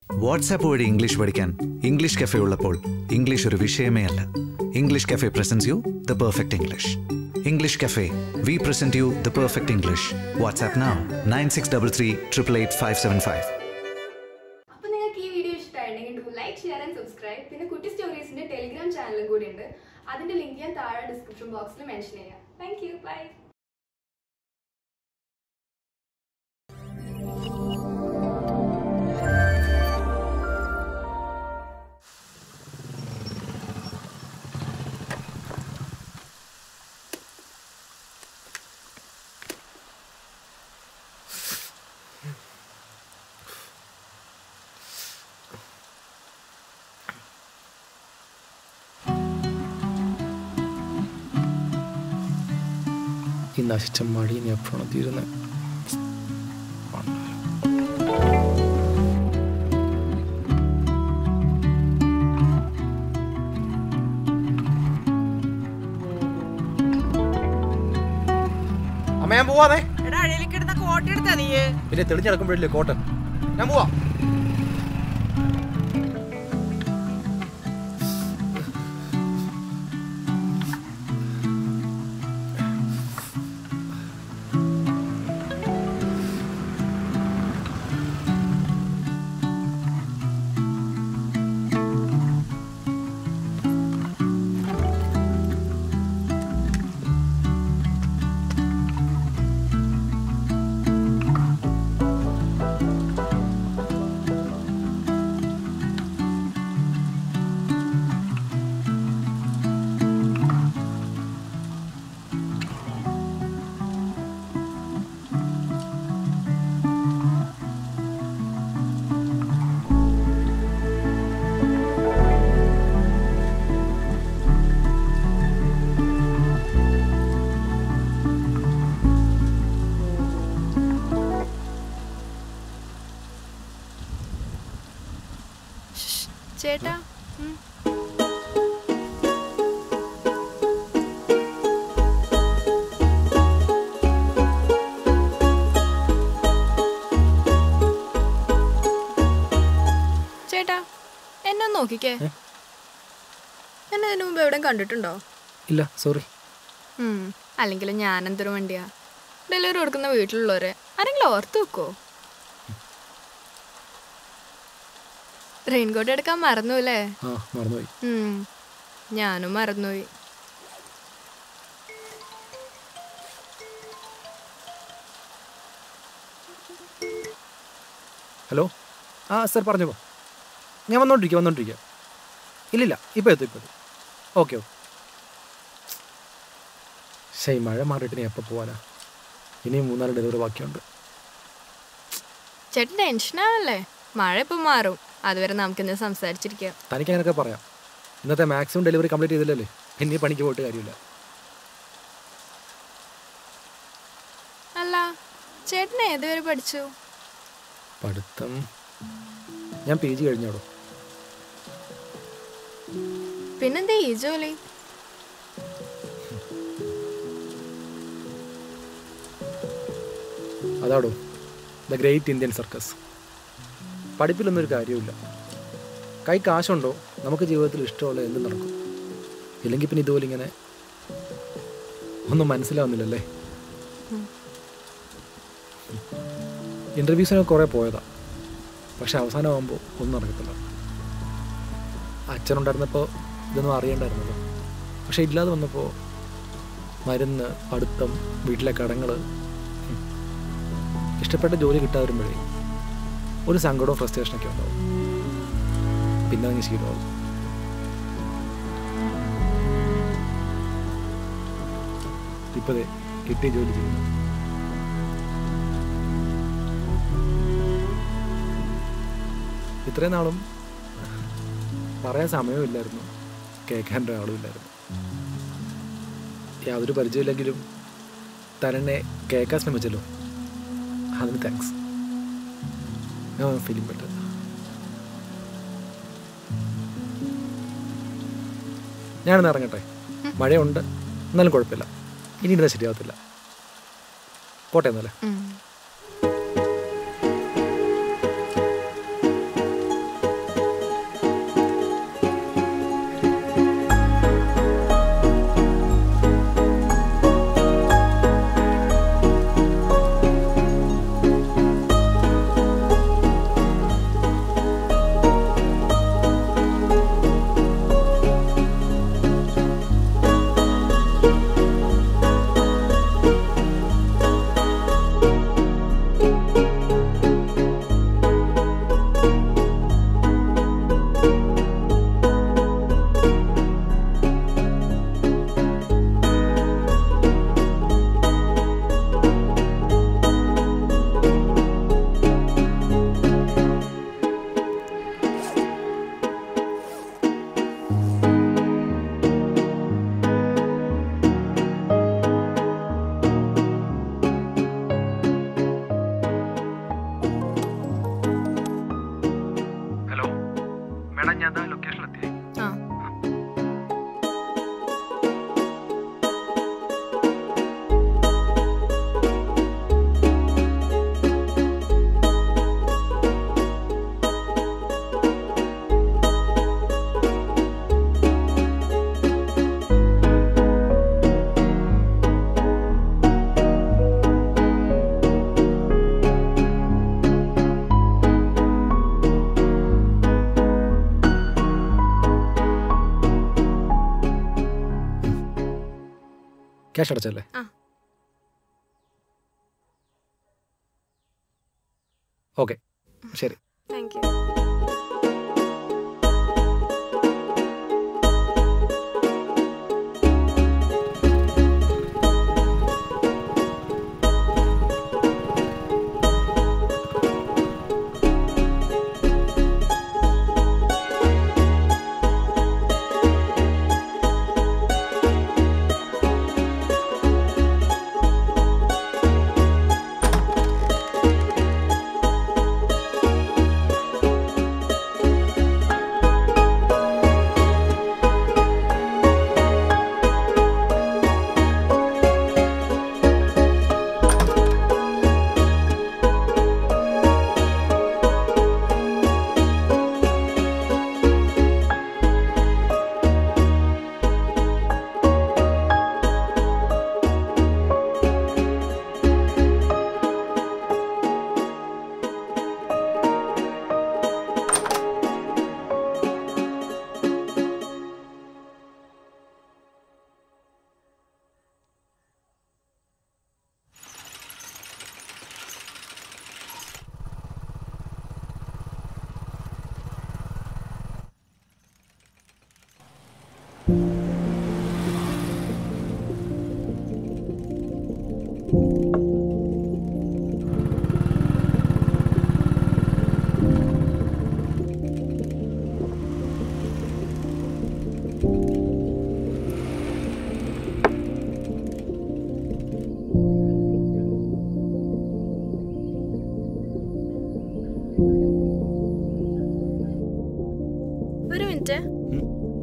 WhatsApp വഴി English പഠിക്കാൻ English cafe ഉള്ളപ്പോൾ ഇംഗ്ലീഷ് ഒരു വിഷയമേ അല്ല English cafe presents you the perfect English English cafe we present you the perfect English WhatsApp now nine six double three triple eight five seven five അപ്പൊ നിങ്ങൾക്ക് ഈ video ഇഷ്ടമായിട്ടുണ്ടെങ്കിൽ do like share and subscribe പിന്നെ കുട്ടി സ്റ്റോറീസിന്റെ Telegram ചാനലും കൂടി ഉണ്ട് അതിന്റെ ലിങ്ക് ഞാൻ താഴെ ഡിസ്ക്രിപ്ഷൻ ബോക്സിൽ മെൻഷൻ ചെയ്യാം താങ്ക് യു ബൈ ഈ നശിച്ച മടി ഇനി എപ്പോഴാണ് തീരുന്നത് അമ്മ ഞാൻ പോവാതെ എടാ അഴിയിലേക്ക് ഇടുന്ന കോട്ട എടുത്താ നീ പിന്നെ തെളിഞ്ഞടക്കുമ്പോഴല്ലേ കോട്ട ഞാൻ പോവാ ചേട്ടാ ഉം. ചേട്ടാ എന്നെ ഒന്ന് നോക്കിക്കേ ഏ? എന്നെ ഇതിനു മുമ്പ് എവിടെയും കണ്ടിട്ടുണ്ടോ ഇല്ല സോറി ഉം, അല്ലെങ്കിലും ഞാൻ എന്തൊരു വണ്ടിയാ ഡെലിവറി കൊടുക്കുന്ന വീട്ടിലുള്ളവരെ ആരെങ്കിലും ഓർത്ത് വെക്കോ റെയിൻകോട്ട് എടുക്കാൻ മറന്നു അല്ലേ ആ മറന്നുപോയി ഉം, ഞാനും മറന്നുപോയി ഹലോ ആ സർ പറഞ്ഞു പോ ഞാൻ വന്നോണ്ടിരിക്കുക വന്നോണ്ടിരിക്കുക ഇല്ലില്ല ഇപ്പോൾ എത്തും ഇപ്പോൾ എത്തും ഓക്കെ ഓക്കെ ശരി മഴ മാറിയിട്ട് ഇനി എപ്പോൾ പോവാനാ ഇനിയും മൂന്നാല് ഡെലിവറി ബാക്കിയുണ്ട് ചേട്ടൻ ടെൻഷനാവല്ലേ മഴ ഇപ്പം മാറും അതുവരെ നമുക്കിന്ന് സംസാരിച്ചിരിക്കാം തനിക്ക് അങ്ങനെയൊക്കെ പറയാം ഇന്നത്തെ മാക്സിമം ഡെലിവറി കംപ്ലീറ്റ് ചെയ്തില്ലല്ലേ ഇനി പണിക്ക് പോയിട്ട് കാര്യമില്ല അല്ല ചേട്ടൻ ഏതുവരെ പഠിച്ചു പഠിത്തം ഞാൻ പി ജി കഴിഞ്ഞോടോ പിന്നെന്താ ഈ ജോലി അതാടോ ദ ഗ്രേറ്റ് ഇന്ത്യൻ സർക്കസ് പഠിപ്പിലൊന്നും ഒരു കാര്യമില്ല കൈ കാശുണ്ടോ നമുക്ക് ജീവിതത്തിൽ ഇഷ്ടമുള്ള എന്തും നടക്കും ഇല്ലെങ്കിൽ പിന്നെ ഇതുപോലെ ഇങ്ങനെ ഒന്നും മനസ്സിലാവുന്നില്ലല്ലേ ഇൻ്റർവ്യൂസിനൊക്കെ കുറേ പോയതാ പക്ഷെ അവസാനമാകുമ്പോൾ ഒന്നും നടക്കത്തില്ല അച്ഛനുണ്ടായിരുന്നപ്പോൾ ഇതൊന്നും അറിയണ്ടായിരുന്നല്ലോ പക്ഷെ ഇല്ലാതെ വന്നപ്പോൾ മരുന്ന് പഠിത്തം വീട്ടിലെ കടങ്ങൾ ഇഷ്ടപ്പെട്ട ജോലി കിട്ടാതെ വരുമ്പോഴേ ഒരു സങ്കടവും ഫ്രസ്ട്രേഷനൊക്കെ ഉണ്ടാവും പിന്നെ അങ്ങ് ശീലമാവും ഇപ്പതേ കിട്ടിയ ജോലി ചെയ്യുന്നു ഇത്രയും നാളും പറയാൻ സമയമില്ലായിരുന്നു കേൾക്കാൻ ഒരാളുമില്ലായിരുന്നു യാതൊരു പരിചയമില്ലെങ്കിലും തന്നെ കേൾക്കാൻ ശ്രമിച്ചല്ലോ അതിന് താങ്ക്സ് ഞാൻ ഫീലിംഗ് ബെറ്റർ ഞാനൊന്ന് ഇറങ്ങട്ടെ മഴയുണ്ട് എന്നാലും കുഴപ്പമില്ല ഇനി ഇരുന്നാൽ ശരിയാവത്തില്ല പോട്ടെ എന്നല്ലേ ഉം. എടാ ഞാൻ ലൊക്കേഷനിലെത്തി ആ ക്യാഷ് അടച്ചല്ലേ ആ. ഓക്കെ ശരി താങ്ക് യു ഒരു മിനിറ്റ് ഉം.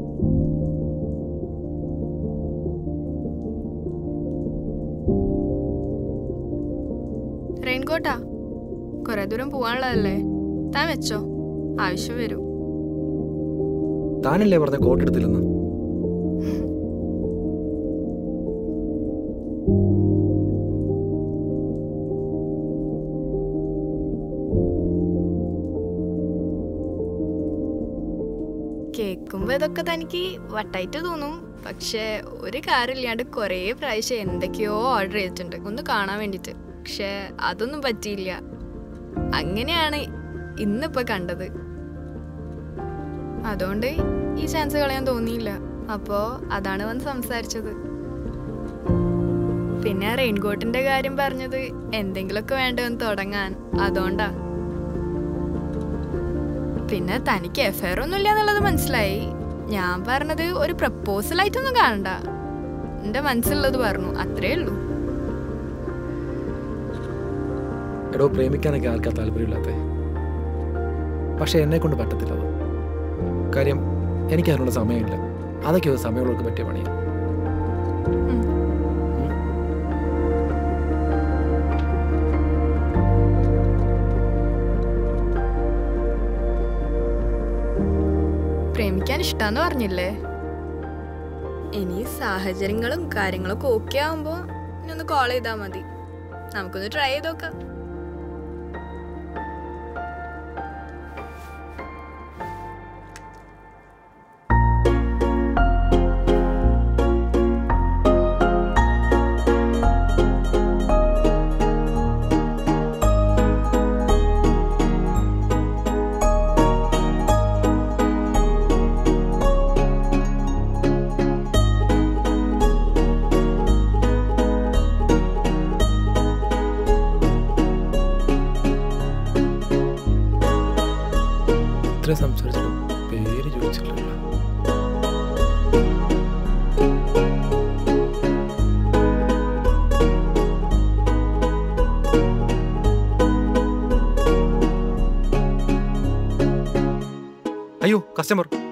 റെയിൻകോട്ടാ കുറെ ദൂരം പോവാനുള്ളതല്ലേ താൻ വെച്ചോ ആവശ്യം വരും താനല്ലേ പറഞ്ഞ കോട്ട് എടുത്തില്ലെന്ന് കേൾക്കുമ്പോ ഇതൊക്കെ തനിക്ക് വട്ടായിട്ട് തോന്നും പക്ഷെ ഒരു കാര്യമില്ലാണ്ട് കുറേ പ്രാവശ്യം എന്തൊക്കെയോ ഓർഡർ ചെയ്തിട്ടുണ്ട് ഒന്ന് കാണാൻ വേണ്ടിയിട്ട് പക്ഷെ അതൊന്നും പറ്റിയില്ല അങ്ങനെയാണ് ഇന്നിപ്പോ കണ്ടത് അതുകൊണ്ട് ഈ ചാൻസ് കളയാൻ തോന്നിയില്ല അപ്പോ അതാണ് വന്ന് സംസാരിച്ചത് പിന്നെ റെയിൻകോട്ടിന്റെ കാര്യം പറഞ്ഞത് എന്തെങ്കിലുമൊക്കെ വേണ്ടതെന്ന് തുടങ്ങാൻ അതുകൊണ്ടാ പിന്നെ തനിക്ക് എഫയർ ഒന്നുമില്ല എന്നുള്ളത് മനസ്സിലായി ഞാൻ പറഞ്ഞത് ഒരു പ്രപ്പോസൽ ആയിട്ടൊന്നും കാണണ്ട എന്റെ മനസ്സിലുള്ളത് പറഞ്ഞു അത്രേ ഉള്ളൂ എടോ പ്രേമിക്കാനൊക്കെ ആർക്കാ താല്പര്യമില്ലാത്ത പക്ഷെ എന്നെ കൊണ്ട് പറ്റത്തില്ല അത് കാര്യം എനിക്ക് അതിനുള്ള സമയമില്ല അതൊക്കെ ഒരു സമയമുള്ളവർക്ക് പറ്റിയ പണിയാണ് ഉം. പ്രേമിക്കാൻ ഇഷ്ടാന്ന് പറഞ്ഞില്ലേ ഇനി സാഹചര്യങ്ങളും കാര്യങ്ങളൊക്കെ ഓക്കെ ആവുമ്പോ ഇനി ഒന്ന് കോൾ ചെയ്താ മതി നമുക്കൊന്ന് ട്രൈ ചെയ്ത് നോക്കാം ഇത്ര സംസാരിച്ചിട്ടും പേര് ചോദിച്ചിട്ടില്ല അയ്യോ കസ്റ്റമർ